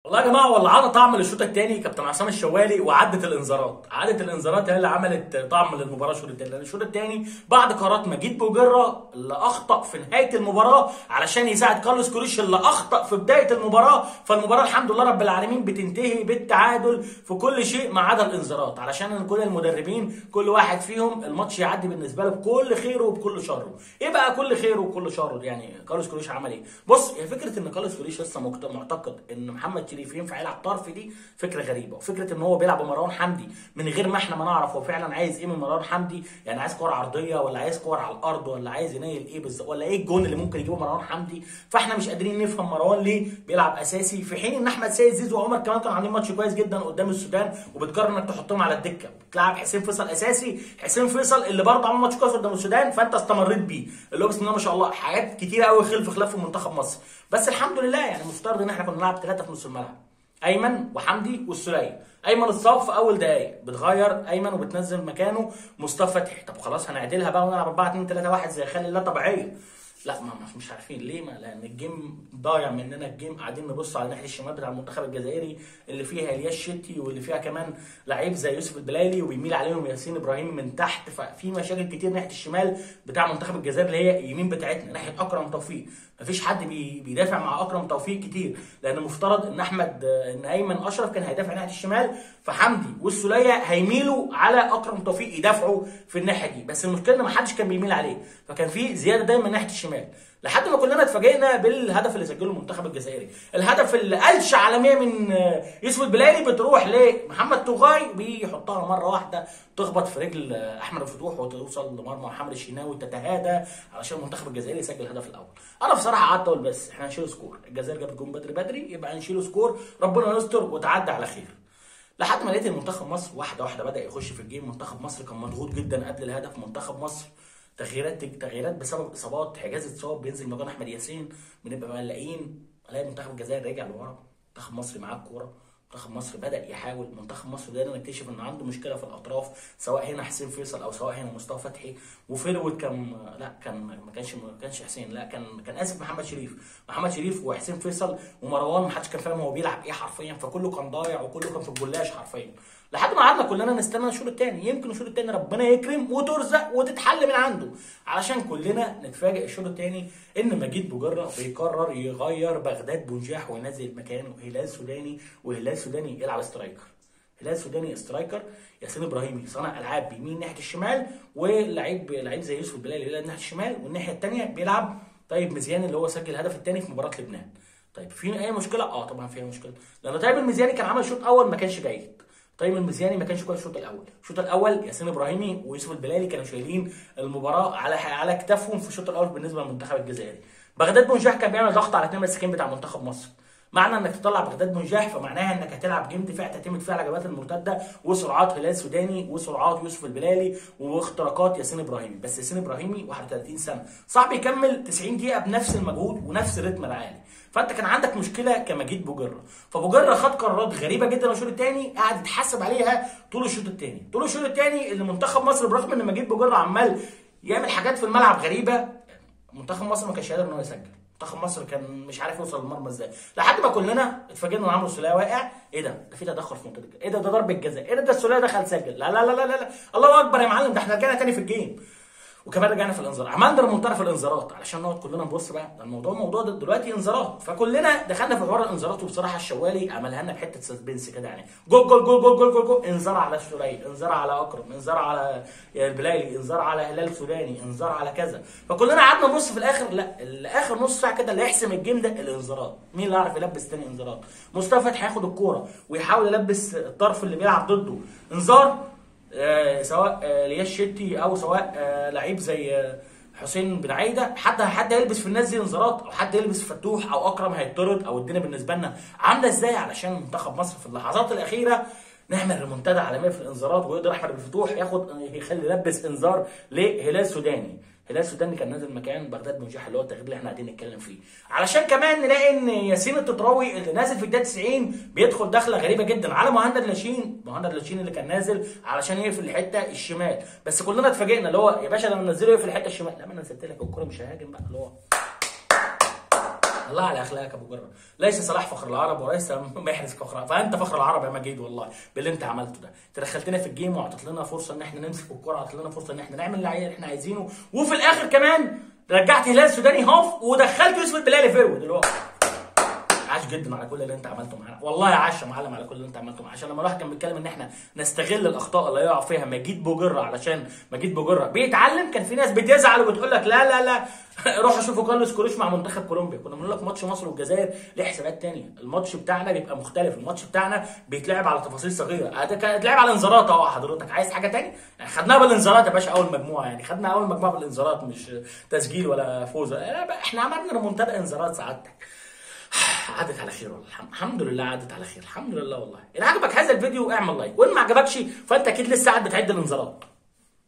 والله يا جماعه ولعنا طعم للشوط الثاني كابتن عصام الشوالي وعدت الانذارات عدت الانذارات هي اللي عملت طعم للمباراه الشوط الثاني لان الشوط الثاني بعد قرارات مجيد بوجره اللي اخطا في نهايه المباراه علشان يساعد كارلوس كوريش اللي اخطا في بدايه المباراه فالمباراه الحمد لله رب العالمين بتنتهي بالتعادل في كل شيء ما عدا الانذارات علشان كل المدربين كل واحد فيهم الماتش يعدي بالنسبه له بكل خيره وبكل شره ايه بقى كل خيره وكل شره يعني كارلوس كوريش عمل ايه بص هي فكره ان كارلوس كوريش لسه مقت- معتقد ان محمد شريف ينفع يلعب طرف دي فكره غريبه وفكره ان هو بيلعب بمروان حمدي من غير ما احنا ما نعرف هو فعلا عايز ايه من مروان حمدي يعني عايز كور عرضيه ولا عايز كور على الارض ولا عايز ينيل ايه بالظبط ولا ايه الجون اللي ممكن يجيبه مروان حمدي فاحنا مش قادرين نفهم مروان ليه بيلعب اساسي في حين ان احمد سيد زيزو وعمر كمان كانوا عاملين ماتش كويس جدا قدام السودان وبتقرر انك تحطهم على الدكه بتلعب حسين فيصل اساسي حسين فيصل اللي برضه عمل ماتش كويس قدام السودان فانت استمريت بيه اللي هو بسم الله ما شاء الله حاجات كتيره قوي خلف خلاف في منتخب مصر بس الحمد لله يعني مفترض ان احنا كنا نلعب ثلاثه في نص الملعب ايمن وحمدي والسلية ايمن اتصاب في اول دقايق بتغير ايمن وبتنزل مكانه مصطفى فتحي طب خلاص هنعدلها بقى ونلعب 4 2 3 1 زي خلي الله طبيعيه لا ما ما- مش عارفين ليه ما لان الجيم ضايع مننا الجيم قاعدين نبص على الناحيه الشمال بتاع المنتخب الجزائري اللي فيها الياس شتي واللي فيها كمان لعيب زي يوسف البلالي وبيميل عليهم ياسين ابراهيم من تحت ففي مشاكل كتير ناحيه الشمال بتاع منتخب الجزائر اللي هي اليمين بتاعتنا ناحيه اكرم توفيق مفيش حد بي بيدافع مع اكرم توفيق كتير لان مفترض ان احمد ان ايمن اشرف كان هيدافع ناحيه الشمال فحمدي والسوليه هيميلوا على اكرم توفيق يدافعوا في الناحيه دي بس المشكله ان محدش كان بيميل عليه فكان في زياده دايما ناحيه الشمال لحد ما كلنا اتفاجئنا بالهدف اللي سجله المنتخب الجزائري الهدف اللي قلش عالميه من آه، يوسف البلالي بتروح لمحمد توغاي بيحطها مره واحده تخبط في رجل آه، احمد الفتوح وتوصل لمرمى محمد الشناوي تتهادى علشان المنتخب الجزائري يسجل الهدف الاول انا بصراحه قعدت اقول بس احنا هنشيل سكور الجزائر جابت جون بدري بدري يبقى هنشيل سكور ربنا يستر وتعدي على خير لحد ما لقيت المنتخب مصر واحده واحده بدا يخش في الجيم منتخب مصر كان مضغوط جدا قبل الهدف منتخب مصر تغييرات تغييرات بسبب اصابات حجاز اتصاب بينزل مكان احمد ياسين بنبقى مقلقين الاقي منتخب الجزائر رجع لورا منتخب مصر معاه الكوره منتخب مصر بدا يحاول منتخب مصر بدأنا نكتشف ان عنده مشكله في الاطراف سواء هنا حسين فيصل او سواء هنا مصطفى فتحي وفيرود كان لا كان ما كانش ما كانش حسين لا كان كان اسف محمد شريف محمد شريف وحسين فيصل ومروان ما حدش كان فاهم هو بيلعب ايه حرفيا فكله كان ضايع وكله كان في الجلاش حرفيا لحد ما قعدنا كلنا نستنى الشوط الثاني يمكن الشوط الثاني ربنا يكرم وترزق وتتحل من عنده علشان كلنا نتفاجئ الشوط الثاني ان مجيد بوجره بيقرر يغير بغداد بنجاح وينزل مكانه هلال سوداني وهلال سوداني يلعب سترايكر هلال سوداني سترايكر ياسين ابراهيمي صانع العاب بيمين ناحيه الشمال ولعيب لعيب زي يوسف البلالي بيلعب ناحيه الشمال والناحيه الثانيه بيلعب طيب مزيان اللي هو سجل الهدف الثاني في مباراه لبنان طيب في اي مشكله اه طبعا فيها مشكله لان طيب المزياني كان عمل شوط اول ما كانش جيد طيب المزياني ما كانش كويس الشوط الاول الشوط الاول ياسين ابراهيمي ويوسف البلالي كانوا شايلين المباراه على على كتافهم في الشوط الاول بالنسبه للمنتخب الجزائري بغداد بنجاح كان بيعمل ضغط على اثنين مساكين بتاع منتخب مصر معنى انك تطلع بغداد بنجاح فمعناها انك هتلعب جيم دفاع تعتمد فيه على الهجمات المرتده وسرعات هلال سوداني وسرعات يوسف البلالي واختراقات ياسين ابراهيمي بس ياسين ابراهيمي 31 سنه صعب يكمل 90 دقيقه بنفس المجهود ونفس الريتم العالي فانت كان عندك مشكله كمجيد بوجره فبوجره خد قرارات غريبه جدا الشوط الثاني قعد يتحاسب عليها طول الشوط الثاني طول الشوط الثاني اللي منتخب مصر برغم ان مجيد بوجره عمال يعمل حاجات في الملعب غريبه منتخب مصر ما كانش قادر ان هو يسجل منتخب مصر كان مش عارف يوصل للمرمى ازاي لحد ما كلنا اتفاجئنا ان عمرو السوليه واقع ايه ده ده في تدخل في منطقه الجزاء. ايه ده ده ضربه جزاء ايه ده ده السوليه دخل سجل لا لا لا لا لا الله اكبر يا معلم ده احنا رجعنا تاني في الجيم وكمان رجعنا في الانذار عملنا ريمونتادا في الانذارات علشان نقعد كلنا نبص بقى ده الموضوع موضوع ده دلوقتي انذارات فكلنا دخلنا في حوار الانذارات وبصراحه الشوالي عملها لنا بحته سسبنس كده يعني جول جول جول جول جول جول, جول. انذار على السوليه انذار على اكرم انذار على البلالي انذار على هلال سوداني انذار على كذا فكلنا قعدنا نبص في الاخر لا الاخر نص ساعه كده اللي يحسم الجيم ده الانذارات مين اللي يعرف يلبس تاني انذارات مصطفى فتحي هياخد الكوره ويحاول يلبس الطرف اللي بيلعب ضده انذار آه سواء آه لياش شتي او سواء آه لعيب زي آه حسين بن عايده حد حد هيلبس في الناس دي انذارات او حد يلبس فتوح او اكرم هيطرد او الدنيا بالنسبه لنا عامله ازاي علشان منتخب مصر في اللحظات الاخيره نعمل ريمونتادا عالميه في الانذارات ويقدر احمد الفتوح ياخد يخلي يلبس انذار لهلال سوداني هلال سوداني كان نازل مكان بغداد بنجاح اللي هو التغيير اللي احنا قاعدين نتكلم فيه علشان كمان نلاقي ان ياسين التطراوي اللي نازل في الدقيقه 90 بيدخل دخله غريبه جدا على مهند لاشين مهند لاشين اللي كان نازل علشان يقفل الحته الشمال بس كلنا اتفاجئنا اللي هو يا باشا ده انا منزله يقفل الحته الشمال لا ما انا نزلت لك الكوره مش ههاجم بقى اللي هو الله على اخلاقك يا ابو جره ليس صلاح فخر العرب وليس محرز فخر فانت فخر العرب يا مجيد والله باللي انت عملته ده انت دخلتنا في الجيم واعطيت لنا فرصه ان احنا نمسك الكره اعطيت لنا فرصه ان احنا نعمل اللي احنا عايزينه وفي الاخر كمان رجعت هلال سوداني هاف ودخلت يوسف البلالي فيرود اللي هو عاش جدا على كل اللي انت عملته معانا والله عاش يا معلم على كل اللي انت عملته معانا عشان لما الواحد كان بيتكلم ان احنا نستغل الاخطاء اللي يقع فيها مجيد بوجره علشان مجيد بوجره بيتعلم كان في ناس بتزعل وبتقول لك لا لا لا روحوا شوفوا كارلوس كروش مع منتخب كولومبيا كنا بنقول لك ماتش مصر والجزائر ليه حسابات تانية الماتش بتاعنا بيبقى مختلف الماتش بتاعنا بيتلعب على تفاصيل صغيره اتلعب على انذارات اهو حضرتك عايز حاجه تاني يعني خدناها بالانذارات يا باشا اول مجموعه يعني خدنا اول مجموعه بالانذارات مش تسجيل ولا فوز احنا عملنا ريمونتادا انذارات سعادتك عدت على خير والله الحمد لله عدت على خير الحمد لله والله ان عجبك هذا الفيديو اعمل لايك وان ما عجبكش فانت اكيد لسه قاعد بتعد الانذارات